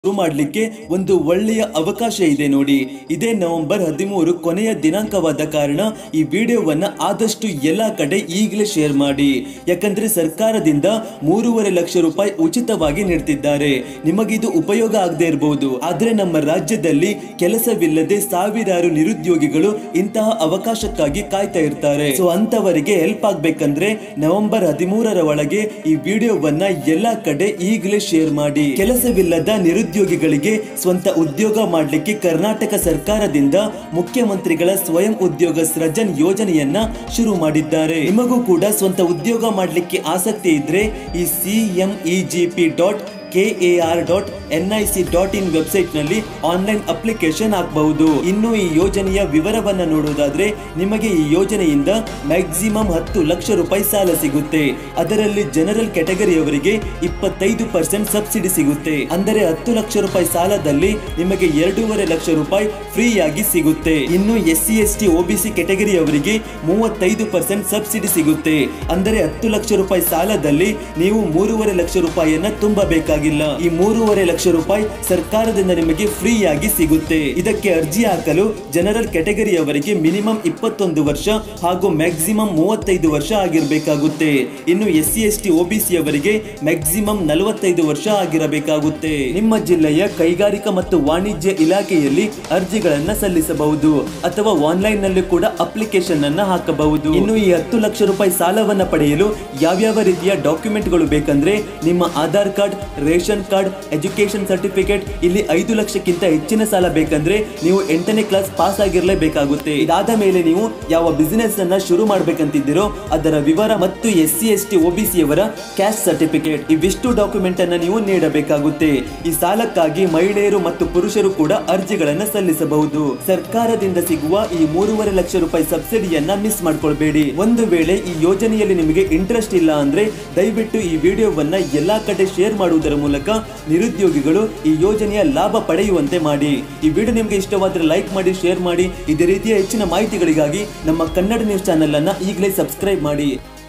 ಶುರು ಮಾಡಲಿಕ್ಕೆ ಒಂದು ಒಳ್ಳೆಯ ಅವಕಾಶ ಇದೆ ನೋಡಿ ಇದೇ ನವೆಂಬರ್ ಹದಿಮೂರು ಕೊನೆಯ ದಿನಾಂಕವಾದ ಕಾರಣ ಈ ವಿಡಿಯೋವನ್ನ ಆದಷ್ಟು ಎಲ್ಲಾ ಕಡೆ ಈಗಲೇ ಶೇರ್ ಮಾಡಿ ಯಾಕಂದ್ರೆ ಸರ್ಕಾರದಿಂದ ಮೂರುವರೆ ಲಕ್ಷ ರೂಪಾಯಿ ಉಚಿತವಾಗಿ ನೀಡ್ತಿದ್ದಾರೆ ನಿಮಗಿದು ಉಪಯೋಗ ಆಗದೆ ಇರಬಹುದು ಆದ್ರೆ ನಮ್ಮ ರಾಜ್ಯದಲ್ಲಿ ಕೆಲಸವಿಲ್ಲದೆ ಸಾವಿರಾರು ನಿರುದ್ಯೋಗಿಗಳು ಇಂತಹ ಅವಕಾಶಕ್ಕಾಗಿ ಕಾಯ್ತಾ ಇರ್ತಾರೆ ಸೊ ಅಂತವರಿಗೆ ಹೆಲ್ಪ್ ಆಗ್ಬೇಕಂದ್ರೆ ನವೆಂಬರ್ ಹದಿಮೂರರ ಒಳಗೆ ಈ ವಿಡಿಯೋವನ್ನ ಎಲ್ಲಾ ಕಡೆ ಈಗಲೇ ಶೇರ್ ಮಾಡಿ ಕೆಲಸವಿಲ್ಲದ ನಿರುದ್ಯೋಗಿಗಳಿಗೆ ಸ್ವಂತ ಉದ್ಯೋಗ ಮಾಡಲಿಕ್ಕೆ ಕರ್ನಾಟಕ ಸರ್ಕಾರದಿಂದ ಮುಖ್ಯಮಂತ್ರಿಗಳ ಸ್ವಯಂ ಉದ್ಯೋಗ ಸೃಜನ್ ಯೋಜನೆಯನ್ನ ಶುರು ಮಾಡಿದ್ದಾರೆ ನಿಮಗೂ ಕೂಡ ಸ್ವಂತ ಉದ್ಯೋಗ ಮಾಡಲಿಕ್ಕೆ ಆಸಕ್ತಿ ಇದ್ರೆ ಈ C M E G P dot K A R dot N I C dot in website ನಲ್ಲಿ ಆನ್ಲೈನ್ ಅಪ್ಲಿಕೇಶನ್ ಹಾಕಬಹುದು ಇನ್ನು ಈ ಯೋಜನೆಯ ವಿವರವನ್ನ ನೋಡುವುದಾದ್ರೆ ನಿಮಗೆ ಈ ಯೋಜನೆಯಿಂದ ಮ್ಯಾಕ್ಸಿಮಮ್ ಹತ್ತು ಲಕ್ಷ ರೂಪಾಯಿ ಸಾಲ ಸಿಗುತ್ತೆ ಅದರಲ್ಲಿ ಜನರಲ್ ಕ್ಯಾಟಗರಿಯವರಿಗೆ ಇಪ್ಪತ್ತೈದು ಪರ್ಸೆಂಟ್ ಸಬ್ಸಿಡಿ ಸಿಗುತ್ತೆ ಅಂದರೆ ಹತ್ತು ಲಕ್ಷ ರೂಪಾಯಿ ಸಾಲದಲ್ಲಿ ನಿಮಗೆ ಎರಡೂವರೆ ಲಕ್ಷ ರೂಪಾಯಿ ಫ್ರೀ ಆಗಿ ಸಿಗುತ್ತೆ ಇನ್ನು S C S T OBC ಕ್ಯಾಟಗರಿಯವರಿಗೆ ಮೂವತ್ತೈದು ಪರ್ಸೆಂಟ್ ಸಬ್ಸಿಡಿ ಸಿಗುತ್ತೆ ಅಂದರೆ ಹತ್ತು ಲಕ್ಷ ರೂಪಾಯಿ ಸಾಲದಲ್ಲಿ ನೀವು ಮೂರುವರೆ ಲಕ್ಷ ರೂಪಾಯಿಯನ್ನ ತುಂಬಬೇಕಾಗಿಲ್ಲ ಈ ಮೂರುವರೆ ಲಕ್ಷ ರೂಪಾಯಿ ಸರ್ಕಾರದಿಂದ ನಿಮಗೆ ಫ್ರೀ ಆಗಿ ಸಿಗುತ್ತೆ ಇದಕ್ಕೆ ಅರ್ಜಿ ಹಾಕಲು ಜನರಲ್ ಕ್ಯಾಟಗರಿಯವರಿಗೆ ಮಿನಿಮಮ್ ಇಪ್ಪತ್ತೊಂದು ವರ್ಷ ಹಾಗೂ ಮ್ಯಾಕ್ಸಿಮಮ್ ಮೂವತ್ತೈದು ವರ್ಷ ಆಗಿರಬೇಕಾಗುತ್ತೆ ಇನ್ನು S C S T OBC ಅವರಿಗೆ ಮ್ಯಾಕ್ಸಿಮಮ್ ನಲವತ್ತೈದು ವರ್ಷ ಆಗಿರಬೇಕಾಗುತ್ತೆ ನಿಮ್ಮ ಜಿಲ್ಲೆಯ ಕೈಗಾರಿಕಾ ಮತ್ತು ವಾಣಿಜ್ಯ ಇಲಾಖೆಯಲ್ಲಿ ಅರ್ಜಿಗಳನ್ನ ಸಲ್ಲಿಸಬಹುದು ಅಥವಾ ಆನ್ಲೈನ್ ನಲ್ಲಿ ಕೂಡ ಅಪ್ಲಿಕೇಶನ್ ಅನ್ನ ಹಾಕಬಹುದು ಇನ್ನು ಈ ಹತ್ತು ಲಕ್ಷ ರೂಪಾಯಿ ಸಾಲವನ್ನ ಪಡೆಯಲು ಯಾವ್ಯಾವ ರೀತಿಯ ಡಾಕ್ಯುಮೆಂಟ್ಗಳು ಬೇಕಂದ್ರೆ ನಿಮ್ಮ Aadhaar card ration card education certificate ಇಲ್ಲಿ ಐದು ಲಕ್ಷಕ್ಕಿಂತ ಹೆಚ್ಚಿನ ಸಾಲ ಬೇಕಂದ್ರೆ ನೀವು ಎಂಟನೇ ಕ್ಲಾಸ್ ಪಾಸ್ ಆಗಿರಲೇಬೇಕಾಗುತ್ತೆ ಇದಾದ ಮೇಲೆ ನೀವು ಯಾವ ಬಿಸಿನೆಸ್ ಅನ್ನ ಶುರು ಮಾಡ್ಬೇಕಂತಿದ್ದೀರೋ ಅದರ ವಿವರ ಮತ್ತು S C S T OBC ಅವರ ಕ್ಯಾಸ್ಟ್ ಸರ್ಟಿಫಿಕೇಟ್ ಇವಿಷ್ಟು ಡಾಕ್ಯುಮೆಂಟ್ ಅನ್ನ ನೀವು ನೀಡಬೇಕಾಗುತ್ತೆ ಈ ಸಾಲಕ್ಕಾಗಿ ಮಹಿಳೆಯರು ಮತ್ತು ಪುರುಷರು ಕೂಡ ಅರ್ಜಿಗಳನ್ನ ಸಲ್ಲಿಸಬಹುದು ಸರ್ಕಾರದಿಂದ ಸಿಗುವ ಈ ಮೂರುವರೆ ಲಕ್ಷ ರೂಪಾಯಿ ಸಬ್ಸಿಡಿಯನ್ನ ಮಿಸ್ ಮಾಡ್ಕೊಳ್ಬೇಡಿ ಒಂದು ವೇಳೆ ಈ ಯೋಜನೆಯಲ್ಲಿ ನಿಮಗೆ ಇಂಟ್ರೆಸ್ಟ್ ಇಲ್ಲ ಅಂದ್ರೆ ದಯವಿಟ್ಟು ಈ ವಿಡಿಯೋವನ್ನ ಎಲ್ಲಾ ಕಡೆ ಶೇರ್ ಮಾಡುವುದರ ಮೂಲಕ ನಿರುದ್ಯೋಗಿಗಳು ಈ ಯೋಜನೆಯ ಲಾಭ ಪಡೆಯುವಂತೆ ಮಾಡಿ ಈ ವಿಡಿಯೋ ನಿಮಗೆ ಇಷ್ಟವಾದರೆ ಲೈಕ್ ಮಾಡಿ ಶೇರ್ ಮಾಡಿ ಇದೇ ರೀತಿಯ ಹೆಚ್ಚಿನ ಮಾಹಿತಿಗಳಿಗಾಗಿ ನಮ್ಮ ಕನ್ನಡ ನ್ಯೂಸ್ ಚಾನೆಲ್ ಅನ್ನ ಈಗಲೇ ಸಬ್ಸ್ಕ್ರೈಬ್ ಮಾಡಿ